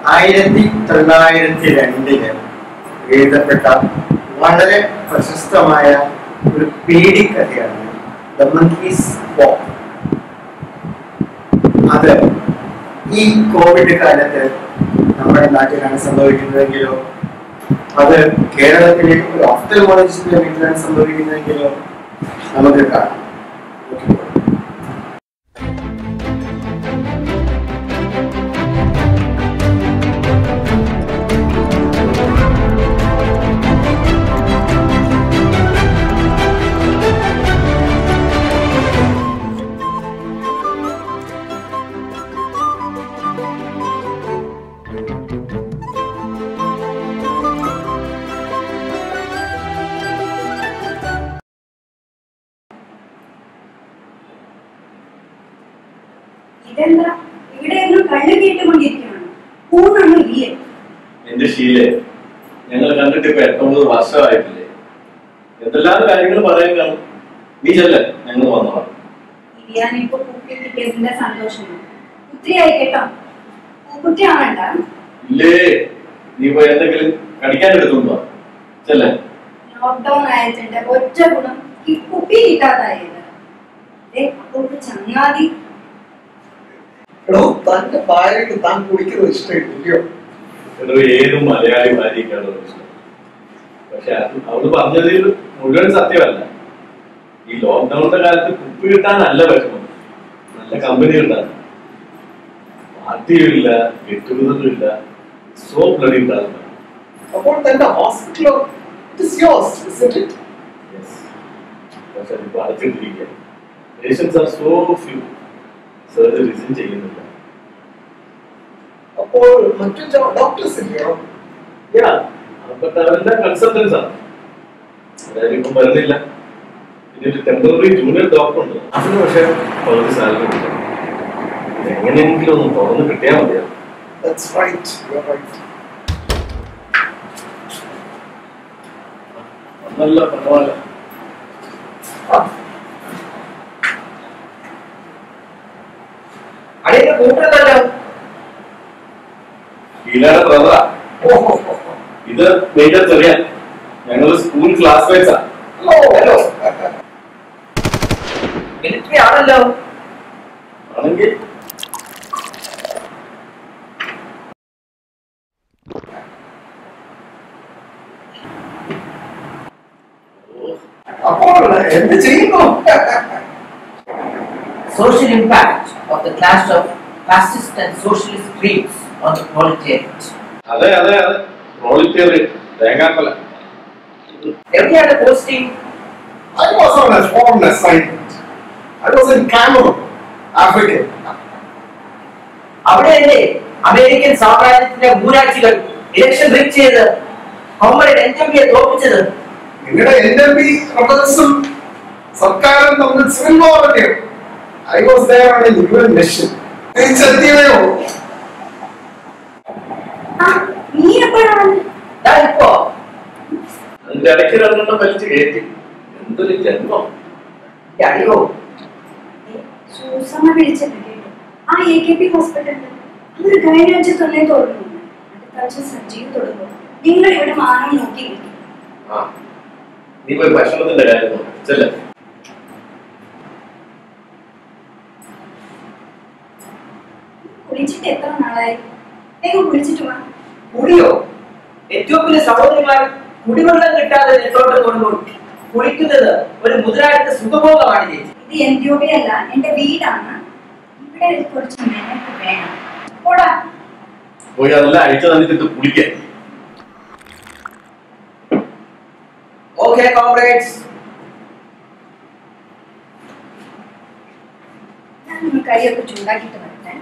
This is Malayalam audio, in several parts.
ആയിരത്തി തൊള്ളായിരത്തി രണ്ടില് എഴുതപ്പെട്ട വളരെ പ്രശസ്തമായ ഒരു പേടിക്കഥയാണ് ദ മങ്കീസ് പോപ്പ് അത് ഈ കോവിഡ് കാലത്ത് നമ്മുടെ നാട്ടിലാണ് സംഭവിക്കുന്നതെങ്കിലോ അത് കേരളത്തിലെ ഒരു ഓഫ്തൽമോളജിസ്റ്റിന്റെ വീട്ടിലാണ് സംഭവിക്കുന്നതെങ്കിലോ നമുക്ക് കാണാം നോക്കിക്കോളൂ. ഇതെന്താ ഇവിടെ എല്ലാം കള്ളു കേട്ടുകൊണ്ടിരിക്കുകയാണ് ഊണാണോ ഇല്ലേ എന്റെ ശീലെ ഞങ്ങൾ കണ്ടിട്ട് ഇപ്പൊ എട്ടൊമ്പത് വർഷമായിട്ടില്ലേ എന്തെല്ലാം കാര്യങ്ങൾ പറയാൻ കാണും നീ ചെല്ല ഞങ്ങൾ വന്നോളാം ഇരിയാനിപ്പോ കുട്ടി കിട്ടിയതിന്റെ സന്തോഷമാണ് ഒത്തിരിയായി കേട്ടോ കുട്ടി ആവണ്ട ഇല്ലേ നീ പോയി എന്തെങ്കിലും കടിക്കാൻ എടുത്തുണ്ടോ ചെല്ലേ ലോക്ക്ഡൌൺ ആയിട്ടുണ്ട് ഒറ്റ ഗുണം ഈ കുപ്പി കിട്ടാതായത് ദേ, അപ്പുറത്ത് ചങ്ങാതി എടോ തന്റെ ഭാര്യയ്ക്ക് താൻ കുടിക്കുന്നത് ഇഷ്ടമില്ലയോ എടോ ഏത് മലയാളി ഭാര്യയ്ക്കാണോ ഇഷ്ടം പക്ഷെ അത് അവള് പറഞ്ഞതിൽ മുഴുവൻ സത്യമല്ല ഈ ലോക്ക്ഡൌണിന്റെ കാലത്ത് കുപ്പി കിട്ടാനല്ല വിഷമം നല്ല കമ്പനി കിട്ടാൻ പാർട്ടിയും ഇല്ല ഗെറ്റുഗതറും ഇല്ല സോ ബ്ലഡി ഉണ്ടാകുന്ന അപ്പോൾ തന്റെ ഹോസ്പിറ്റലോ it is yours isn't it പക്ഷെ അതിപ്പോ അടച്ചിട്ടിരിക്കുക പേഷ്യൻസ് ആർ സോ ഫ്യൂ സർജറീസും ചെയ്യുന്നില്ല അപ്പോൾ മറ്റു ഡോക്ടേഴ്സ് ഇല്ലയോ യാ ബട്ട് അവരെല്ലാം കൺസൾട്ടൻസ് ആണ് അതായത് ഇപ്പം വരുന്നില്ല പിന്നെ ഒരു ടെമ്പററി ജൂനിയർ ഡോക്ടർ ഉണ്ട് അതിന് പക്ഷേ പകുതി സാലറി കിട്ടും ഇത് എങ്ങനെയെങ്കിലും ഒന്ന് തുറന്ന് കിട്ടിയാൽ മതിയാ that's right you are right നല്ല പണമല്ല അടിയുടെ കൂട്ടുന്നല്ലോ ഈലയുടെ ബ്രദറാ ഓഹോ ഇത് മേജർ ചെറിയാൻ ഞങ്ങൾ സ്കൂൾ ക്ലാസ്മേറ്റ്സാ ഹലോ ഹലോ മിലിറ്ററി ആണല്ലോ ആണെങ്കിൽ അപ്പോൾ എന്ത് ചെയ്യുന്നു social impact of the clash of fascist and socialist creeds on the proletariat. അതെ അതെ അതെ പ്രോളിറ്റേറിയൻ തേങ്ങാക്കൊല എവിടെയാണ് posting I was on a foreign assignment. I was in Cameroon, Africa. അവിടെയല്ലേ അമേരിക്കൻ സാമ്രാജ്യത്തിന്റെ മൂരാക്ഷികൾ ഇലക്ഷൻ റിക് ചെയ്ത് കോമ്രേഡ് എൻ എം പിയെ തോൽപ്പിച്ചത് നിങ്ങളുടെ എൻ എൽ പി റബൽസും സർക്കാരും തമ്മിൽ സിവിൽ വാർ തന്നെയോ I was there on a UN mission തിരിച്ചെത്തിയതേ ഉള്ളൂ ആ നീ എപ്പോഴാണ് ദാ ഇപ്പോ അതിന്റെ ഇടയ്ക്ക് രണ്ടെണ്ണം വലിച്ചു കയറ്റി എന്തൊരു ജന്മം ഈ അടിയോ സൂസമ്മ വിളിച്ചത് കേട്ടു ആ എ കെ പി ഹോസ്പിറ്റലിൽ അതൊരു കഴിഞ്ഞ ആഴ്ച തന്നെ തുറന്നു അടുത്ത ആഴ്ച സജീവ് തുടങ്ങും നിങ്ങൾ ഇവിടെ മാനം നോക്കി നിൽക്കും ആ നീ പോയി ഭക്ഷണത്തിന്റെ കാര്യം നോക്ക്. ചെല്ല് കുളിച്ചിട്ട് എത്ര നാളായി വേഗം കുളിച്ചിട്ട് വാ കുടിയോ എത്യോപ്യയിലെ സഹോദരിമാർ കുടിവെള്ളം കിട്ടാതെ നെട്ടോട്ട് കൊണ്ടുപോയി കുളിക്കുന്നത് ഒരു മുതലാളിത്ത സുഖഭോഗമാണ് ചേച്ചി ഇത് എൻഡ്യോബി അല്ല എന്റെ വീടാണ് ഇവിടെ കുറച്ച് മെനക്ക് വേണം പോടാ പോയി അതെല്ലാം അഴിച്ചു തന്നിട്ട് കുടിക്കാൻ ഓക്കെ കോമ്രേഡ്സ് ഞാൻ ഒന്ന് കൈയൊക്കെ ചൂടാക്കിയിട്ട് വരട്ടെ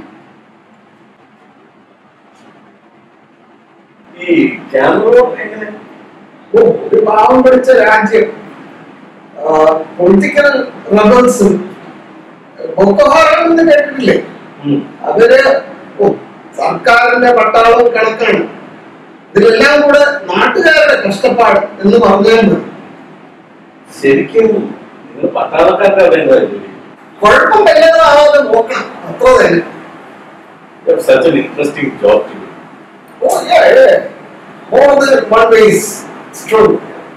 ഈ ക്യാമറ എങ്ങനെ ഓ, ഒരു പാവം പിടിച്ച രാജ്യം പൊളിറ്റിക്കൽ റബൽസും ബൊക്കോഹാരം എന്ന് കേട്ടിട്ടില്ലേ ഉം. അവര് ഓ, സർക്കാരിന്റെ പട്ടാളവും കണക്കാണ് ഇതിലെല്ലാം കൂടെ നാട്ടുകാരുടെ കഷ്ടപ്പാട് എന്ന് പറഞ്ഞാൽ മതി ശരിക്കും നിങ്ങൾ പട്ടാളക്കാരുടെ അവിടെ എന്താ ജോലി കുഴപ്പം വല്ലതും ആവാതെ നോക്കണം അത്ര തന്നെ such an interesting job to Oh, yeah, yeah. More than one ways. It's true.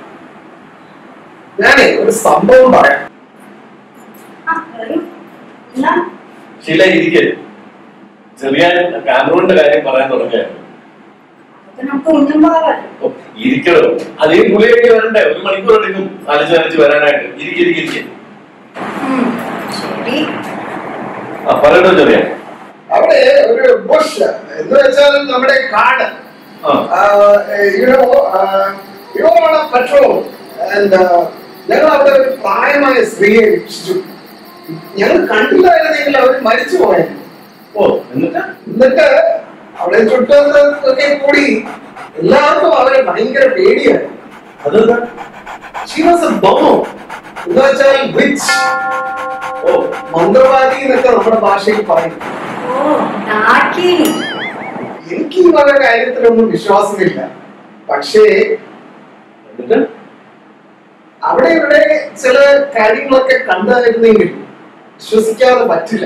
ഞാനേ ഒരു സംഭവം പറയാം ആ പറയൂ എന്നാ ശീല ഇരിക്കേ ചെറിയ കാമറൂണിന്റെ കാര്യം പറയാൻ തുടങ്ങിയായിരുന്നു അതൊക്കെ നമുക്ക് ഒന്നും പറയാമല്ലോ ഓ, ഇരിക്കണോ അതേ ഗുളിയൊക്കെ വരണ്ടേ ഒരു മണിക്കൂർ എടുക്കും അലച്ച് അലച്ച് വരാനായിട്ട് ഇരിക്കിരിക്കിരിക്കെ ഉം, ശരി ആ പറയട്ടോ ചെറിയ അവിടെ ഒരു ബുഷ് എന്ന് വെച്ചാൽ നമ്മുടെ കാട് ആ you know you know on a patrol and ഞങ്ങൾ അവിടെ ഒരു പ്രായമായ സ്ത്രീയെ രക്ഷിച്ചു ഞങ്ങൾ കണ്ടില്ലായിരുന്നെങ്കിൽ അവർ മരിച്ചു പോയത് ഓ എന്നിട്ട് എന്നിട്ട് അവിടെ ചുറ്റൊക്കെ കൂടി എല്ലാവർക്കും അവരെ ഭയങ്കര പേടിയായി അതെന്താ She was a bomb. എന്ന് വെച്ചാൽ വിച്ച് ഓ മന്ത്രവാദി എന്നൊക്കെ നമ്മുടെ ഭാഷയിൽ പറയും ഓ നാക്കിനി എനിക്ക് ഈ വക കാര്യത്തിലൊന്നും വിശ്വാസമില്ല പക്ഷേ എന്നിട്ട് അവിടെ ഇവിടെ ചില കാര്യങ്ങളൊക്കെ കണ്ടായിരുന്നെങ്കിൽ വിശ്വസിക്കാതെ പറ്റില്ല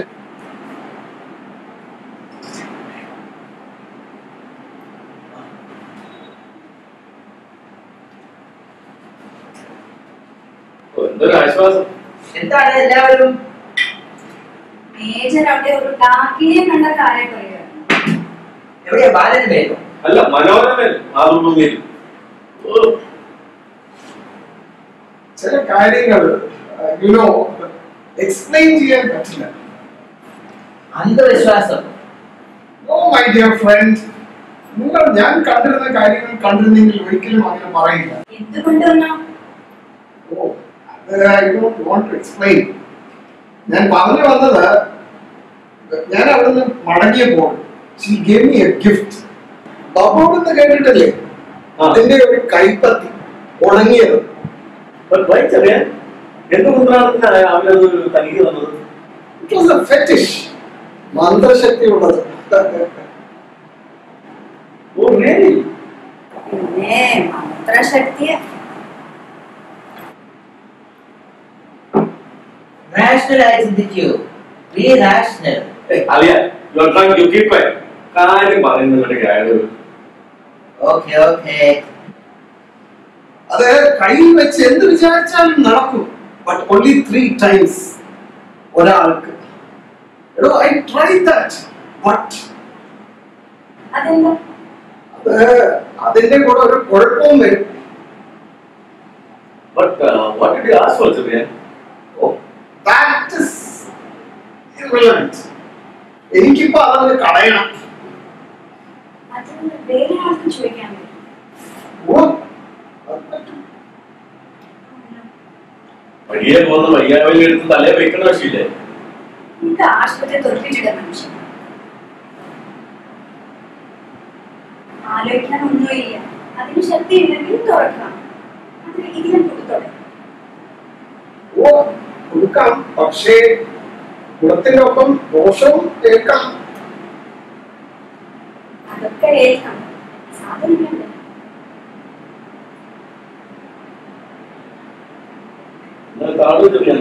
ഓ, എന്തൊരു ആശ്വാസം എന്താണ് എല്ലാവരും മേജർ അവിടെ ഒരു ഡാക്കിനെ കണ്ട കാര്യം പറയുക എവിടെയാ ബാലന് പേരോ അല്ല മനോരമൻ മാതൃഭൂമിയിൽ ഓ ചില കാര്യങ്ങൾ യുനോ എക്സ്പ്ലെയിൻ ചെയ്യാൻ പറ്റില്ല അന്ധവിശ്വാസം ഓ മൈ ഡിയർ ഫ്രണ്ട് നിങ്ങൾ ഞാൻ കണ്ടിരുന്ന കാര്യങ്ങൾ കണ്ടിരുന്നെങ്കിൽ ഒരിക്കലും അങ്ങനെ പറയില്ല എന്തുകൊണ്ട് വന്നാ ഓ അത് I don't want to explain ഞാൻ പറഞ്ഞു വന്നത് ഞാൻ അവിടുന്ന് മടങ്ങിയപ്പോൾ she gave me a gift ബബോർഡ് എന്ന് കേട്ടിട്ടില്ലേ ആ. അതിന്റെ ഒരു കൈപ്പത്തി ഉണങ്ങിയത് ബട്ട് വൈ ചെറിയ എന്തുകൊണ്ടാണ് അവരത് തനിക്ക് തന്നത് ഇറ്റ് വാസ് എ ഫെറ്റിഷ് മന്ത്രശക്തി ഉള്ളത് ഓ റിയലി പിന്നെ മന്ത്രശക്തിയെ റാഷണലായി ചിന്തിക്കൂ be rational Aliya you are trying to keep കാര്യം പറയുന്നതിന്റെ കാര്യം ഓക്കെ ഓക്കെ അത് കയ്യിൽ വെച്ച് എന്ത് വിചാരിച്ചാലും നടക്കും ബട്ട് ഓൺലി ത്രീ ടൈംസ് ഒരാൾക്ക് എടോ ഐ ട്രൈ ദാറ്റ് ബട്ട് അതെന്താ അത് അതിന്റെ കൂടെ ഒരു കുഴപ്പവും വരും but what did you ask for ചെറിയ ഓ ദാറ്റ് ഇസ് ഇറലവന്റ് എനിക്കിപ്പോ അതങ്ങ് കളയണം അത് വേറെ ആർക്കും ചോദിക്കാൻ പറ്റും ഓ അത് പറ്റും. വഴിയെ പോകുന്ന വയ്യാവലി എടുത്ത് തലേ വെക്കണ വശമില്ലേ നിങ്ങൾക്ക് ആശുപത്രി തുറപ്പിച്ചിട മനുഷ്യൻ ആലോചിക്കാൻ ഒന്നുമില്ല അതിന് ശക്തി ഉണ്ടെങ്കിൽ തുറക്കാം അത് ഇതിനെ കൊടുത്തോടെ ഓ കൊടുക്കാം പക്ഷേ ഗുണത്തിന്റെ ഒപ്പം ദോഷവും കേൾക്കാം അതൊക്കെ ഏൽക്കാം സാധനം വേണ്ടേ എന്നാൽ താഴെ ചെറിയ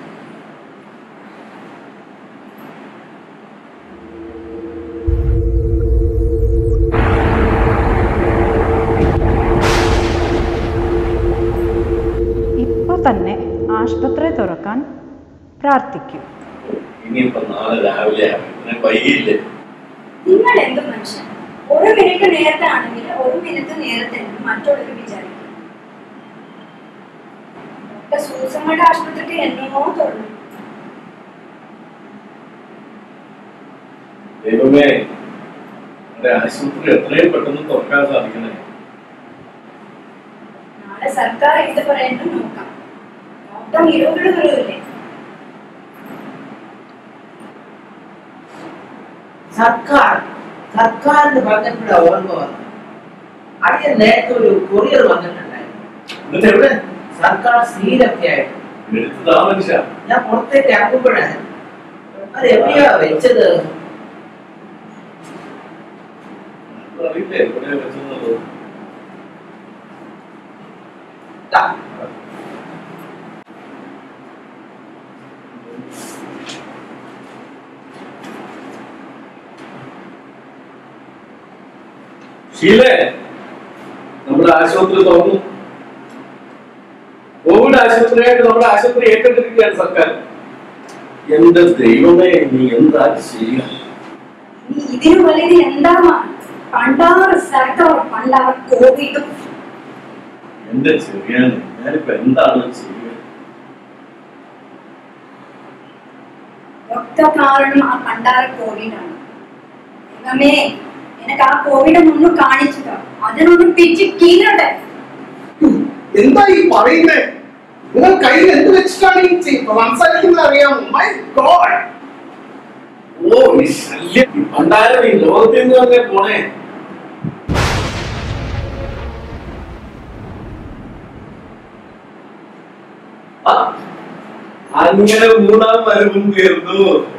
ഇപ്പോൾ തന്നെ ആശുപത്രി തുറക്കാൻ പ്രാർത്ഥിക്കും ഇനിയിപ്പോ നാളെ രാവിലെ ആവും വൈകിയില്ലേ നിങ്ങൾ എന്ത് മനുഷ്യൻ ഒരു മിനിറ്റ് നേരത്തെ ആണെങ്കിൽ ഒരു മിനിറ്റ് നേരത്തെ എന്ന് മറ്റുള്ളവർ വിചാരിക്കും ഡോക്ടർ സൂസമ്മയുടെ ആശുപത്രിക്ക് എന്നോ തുറന്നു ദൈവമേ എന്റെ ആശുപത്രി എത്രയും പെട്ടെന്ന് തുറക്കാൻ സാധിക്കണേ നാളെ സർക്കാർ എന്ത് പറയുന്നു നോക്കാം ഡോക്ടർ നിരോധന വരില്ലേ സർക്കാർ സർക്കാർ എന്ന് പറഞ്ഞപ്പോഴാ ഓർമ്മ വന്നു അതിന് നേരത്തെ ഒരു കൊറിയർ വന്നിട്ടുണ്ടായിരുന്നു എന്നിട്ട് എവിടെ സർക്കാർ സീലൊക്കെ ആയിട്ട് എടുത്തതാ മനുഷ്യ ഞാൻ പുറത്തേക്ക് ഇറങ്ങുമ്പോഴാണ് അത് എവിടെയാ വെച്ചത് അറിയില്ലേ എവിടെ വെച്ചെന്നുള്ളത് ദാ, ഷീലേ നമ്മുടെ ആശുപത്രി തുറന്നു കോവിഡ് ആശുപത്രിയായിട്ട് നമ്മുടെ ആശുപത്രി ഏറ്റെടുത്തിരിക്കുകയാണ് സർക്കാർ എന്റെ ദൈവമേ നീ എന്താ ചെയ്യുക ഇനി ഇതിന് വലുത് എന്താണ് പണ്ടാറ് സർക്കാർ പണ്ടാറ് കോവിഡും എന്റെ ചെറിയാണ് ഞാനിപ്പോ എന്താണ് ചെയ്യുക ഒക്കെ കാരണം ആ പണ്ടാറ കോവിഡാണ് ദൈവമേ എനിക്ക് ആ കോവിഡ് ഒന്ന് കാണിച്ചത് അതിനൊന്ന് പിച്ച് കീഴട്ടെ എന്താ ഈ പറയുന്നേ നിങ്ങൾ കയ്യിൽ എന്ത് വെച്ചിട്ടാണ് ഈ ചെയ്- സംസാരിക്കുന്നത് അറിയാമോ മൈ ഗോഡ് ഓ ഈ ശല്യം ഈ പണ്ടാരം ഈ ലോകത്തിൽ നിന്ന് തന്നെ പോണേ ആ, അങ്ങനെ മൂന്നാം മരുവും തീർന്നു